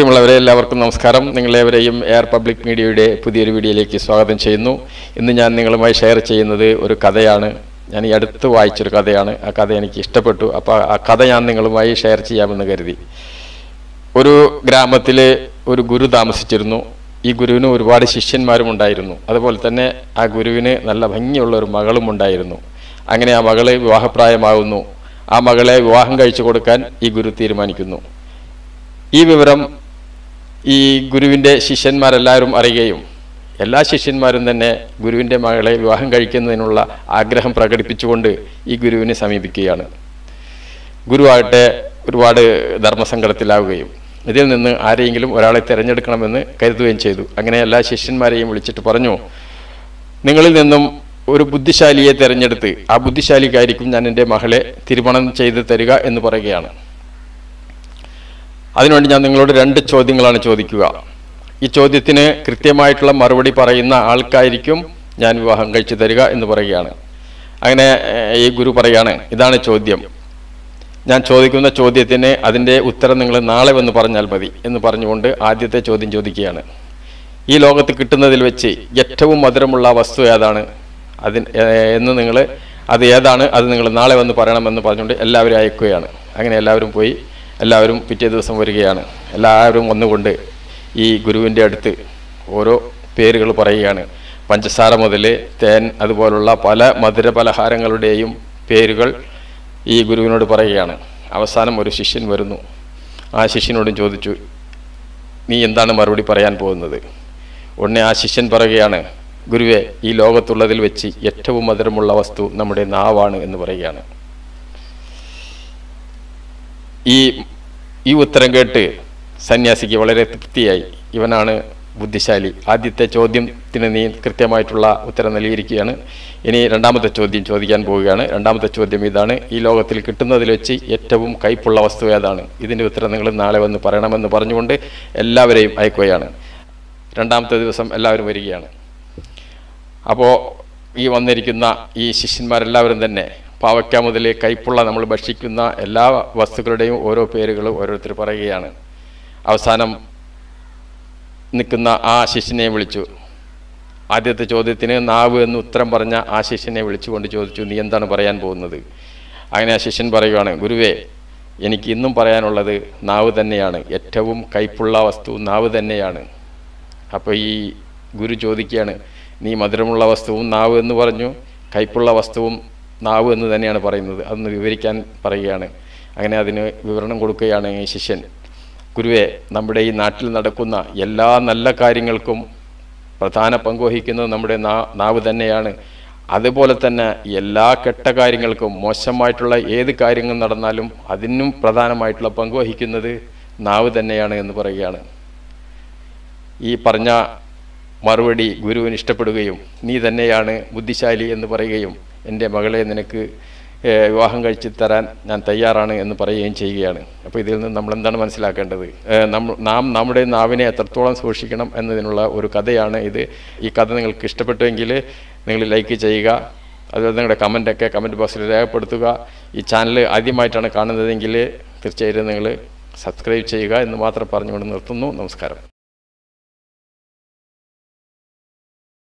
പ്രിയമുള്ളവരെ എല്ലാവർക്കും നമസ്കാരം നിങ്ങളേവരെയും എയർ പബ്ലിക് മീഡിയയുടെ പുതിയൊരു വീഡിയോയിലേക്ക് സ്വാഗതം ചെയ്യുന്നു ഇന്ന് ഞാൻ നിങ്ങളുമായി ഷെയർ ചെയ്യുന്നത് ഒരു കഥയാണ് ഞാൻ ഈ അടുത്ത് വായിച്ചൊരു കഥയാണ് ആ കഥ എനിക്ക് ഇഷ്ടപ്പെട്ടു അപ്പോൾ ആ കഥ ഞാൻ നിങ്ങളുമായി ഷെയർ ചെയ്യാമെന്ന് കരുതി ഒരു ഗ്രാമത്തിൽ ഒരു ഗുരു താമസിച്ചിരുന്നു ഈ ഗുരുവിന് ഒരുപാട് ശിഷ്യന്മാരും ഉണ്ടായിരുന്നു അതുപോലെ തന്നെ ആ ഗുരുവിന് നല്ല ഭംഗിയുള്ള ഒരു മകളും ഉണ്ടായിരുന്നു അങ്ങനെ ആ മകള് വിവാഹപ്രായമാകുന്നു ആ മകളെ വിവാഹം കഴിച്ചു കൊടുക്കാൻ ഈ ഗുരു തീരുമാനിക്കുന്നു ഈ വിവരം ഈ ഗുരുവിൻ്റെ ശിഷ്യന്മാരെല്ലാവരും അറിയുകയും എല്ലാ ശിഷ്യന്മാരും തന്നെ ഗുരുവിൻ്റെ മകളെ വിവാഹം കഴിക്കുന്നതിനുള്ള ആഗ്രഹം പ്രകടിപ്പിച്ചുകൊണ്ട് ഈ ഗുരുവിനെ സമീപിക്കുകയാണ് ഗുരുവാകട്ടെ ഒരുപാട് ധർമ്മസങ്കടത്തിലാവുകയും ഇതിൽ നിന്ന് ആരെയെങ്കിലും ഒരാളെ തിരഞ്ഞെടുക്കണമെന്ന് കരുതുകയും ചെയ്തു അങ്ങനെ എല്ലാ ശിഷ്യന്മാരെയും വിളിച്ചിട്ട് പറഞ്ഞു നിങ്ങളിൽ നിന്നും ഒരു ബുദ്ധിശാലിയെ തിരഞ്ഞെടുത്ത് ആ ബുദ്ധിശാലിക്കായിരിക്കും ഞാൻ എൻ്റെ മകളെ തിരുമണം ചെയ്ത് തരിക എന്ന് പറയുകയാണ് അതിനുവേണ്ടി ഞാൻ നിങ്ങളോട് രണ്ട് ചോദ്യങ്ങളാണ് ചോദിക്കുക ഈ ചോദ്യത്തിന് കൃത്യമായിട്ടുള്ള മറുപടി പറയുന്ന ആൾക്കായിരിക്കും ഞാൻ വിവാഹം കഴിച്ചു തരിക എന്ന് പറയുകയാണ് അങ്ങനെ ഏഹ്, ഈ ഗുരു പറയാണ് ഇതാണ് ചോദ്യം ഞാൻ ചോദിക്കുന്ന ചോദ്യത്തിന് അതിൻ്റെ ഉത്തരം നിങ്ങൾ നാളെ വന്ന് പറഞ്ഞാൽ മതി എന്ന് പറഞ്ഞുകൊണ്ട് ആദ്യത്തെ ചോദ്യം ചോദിക്കുകയാണ് ഈ ലോകത്ത് കിട്ടുന്നതിൽ വെച്ച് ഏറ്റവും മധുരമുള്ള വസ്തു ഏതാണ് അതിന് ഏഹ്, എന്ന് നിങ്ങൾ അത് ഏതാണ് അത് നിങ്ങൾ നാളെ വന്ന് പറയണമെന്ന് പറഞ്ഞുകൊണ്ട് എല്ലാവരും അയക്കുകയാണ് അങ്ങനെ എല്ലാവരും പോയി എല്ലാവരും പിറ്റേ ദിവസം വരികയാണ് എല്ലാവരും വന്നുകൊണ്ട് ഈ ഗുരുവിൻ്റെ അടുത്ത് ഓരോ പേരുകൾ പറയുകയാണ് പഞ്ചസാര മുതൽ തേൻ അതുപോലുള്ള പല മധുര പലഹാരങ്ങളുടെയും പേരുകൾ ഈ ഗുരുവിനോട് പറയുകയാണ് അവസാനം ഒരു ശിഷ്യൻ വരുന്നു ആ ശിഷ്യനോടും ചോദിച്ചു നീ എന്താണ് മറുപടി പറയാൻ പോകുന്നത് ഉടനെ ആ ശിഷ്യൻ പറയുകയാണ് ഗുരുവെ ഈ ലോകത്തുള്ളതിൽ വെച്ച് ഏറ്റവും മധുരമുള്ള വസ്തു നമ്മുടെ നാവാണ് എന്ന് പറയുകയാണ് ഈ ഈ ഉത്തരം കേട്ട് സന്യാസിക്ക് വളരെ തൃപ്തിയായി ഇവനാണ് ബുദ്ധിശാലി ആദ്യത്തെ ചോദ്യത്തിന് നീ കൃത്യമായിട്ടുള്ള ഉത്തരം നൽകിയിരിക്കുകയാണ് ഇനി രണ്ടാമത്തെ ചോദ്യം ചോദിക്കാൻ പോവുകയാണ് രണ്ടാമത്തെ ചോദ്യം ഇതാണ് ഈ ലോകത്തിൽ കിട്ടുന്നതിൽ വെച്ച് ഏറ്റവും കയ്പുള്ള വസ്തു ഏതാണ് ഇതിൻ്റെ ഉത്തരം നിങ്ങൾ നാളെ വന്ന് പറയണമെന്ന് പറഞ്ഞുകൊണ്ട് എല്ലാവരെയും അയക്കുകയാണ് രണ്ടാമത്തെ ദിവസം എല്ലാവരും വരികയാണ് അപ്പോൾ ഈ വന്നിരിക്കുന്ന ഈ ശിഷ്യന്മാരെല്ലാവരും തന്നെ പാവയ്ക്ക മുതൽ കൈപ്പുള്ള നമ്മൾ ഭക്ഷിക്കുന്ന എല്ലാ വസ്തുക്കളുടെയും ഓരോ പേരുകൾ ഓരോരുത്തർ പറയുകയാണ് അവസാനം നിൽക്കുന്ന ആ ശിഷ്യനെ വിളിച്ചു ആദ്യത്തെ ചോദ്യത്തിന് നാവ് എന്ന് ഉത്തരം പറഞ്ഞ ആ ശിഷ്യനെ വിളിച്ചുകൊണ്ട് ചോദിച്ചു നീ എന്താണ് പറയാൻ പോകുന്നത് അങ്ങനെ ആ ശിഷ്യൻ പറയുകയാണ് ഗുരുവേ എനിക്ക് ഇന്നും പറയാനുള്ളത് നാവ് തന്നെയാണ് ഏറ്റവും കയ്പുള്ള വസ്തു നാവ് തന്നെയാണ് അപ്പോൾ ഈ ഗുരു ചോദിക്കുകയാണ് നീ മധുരമുള്ള വസ്തുവും നാവ് എന്ന് പറഞ്ഞു കയ്പുള്ള വസ്തുവും നാവ് എന്ന് തന്നെയാണ് പറയുന്നത് അതൊന്ന് വിവരിക്കാൻ പറയുകയാണ് അങ്ങനെ അതിന് വിവരണം കൊടുക്കുകയാണ് ഈ ശിഷ്യൻ ഗുരുവെ നമ്മുടെ ഈ നാട്ടിൽ നടക്കുന്ന എല്ലാ നല്ല കാര്യങ്ങൾക്കും പ്രധാന പങ്കുവഹിക്കുന്നത് നമ്മുടെ നാ നാവ് തന്നെയാണ് അതുപോലെ തന്നെ എല്ലാ കെട്ട കാര്യങ്ങൾക്കും മോശമായിട്ടുള്ള ഏത് കാര്യങ്ങൾ നടന്നാലും അതിനും പ്രധാനമായിട്ടുള്ള പങ്കുവഹിക്കുന്നത് നാവ് തന്നെയാണ് എന്ന് പറയുകയാണ് ഈ പറഞ്ഞ മറുപടി ഗുരുവിന് ഇഷ്ടപ്പെടുകയും നീ തന്നെയാണ് ബുദ്ധിശാലി എന്ന് പറയുകയും എൻ്റെ മകളെ നിനക്ക് ഏഹ്, വിവാഹം കഴിച്ച് തരാൻ ഞാൻ തയ്യാറാണ് എന്ന് പറയുകയും ചെയ്യുകയാണ് അപ്പോൾ ഇതിൽ നിന്ന് നമ്മൾ എന്താണ് മനസ്സിലാക്കേണ്ടത് ഏഹ്, നമ്മ- നാം നമ്മുടെ നാവിനെ എത്രത്തോളം സൂക്ഷിക്കണം എന്നതിനുള്ള ഒരു കഥയാണ് ഇത് ഈ കഥ നിങ്ങൾക്ക് ഇഷ്ടപ്പെട്ടുവെങ്കിൽ നിങ്ങൾ ലൈക്ക് ചെയ്യുക അതുപോലെ നിങ്ങളുടെ കമൻ്റൊക്കെ കമൻറ്റ് ബോക്സിൽ രേഖപ്പെടുത്തുക ഈ ചാനൽ ആദ്യമായിട്ടാണ് കാണുന്നതെങ്കിൽ തീർച്ചയായിട്ടും നിങ്ങൾ സബ്സ്ക്രൈബ് ചെയ്യുക എന്ന് മാത്രം പറഞ്ഞുകൊണ്ട് നിർത്തുന്നു നമസ്കാരം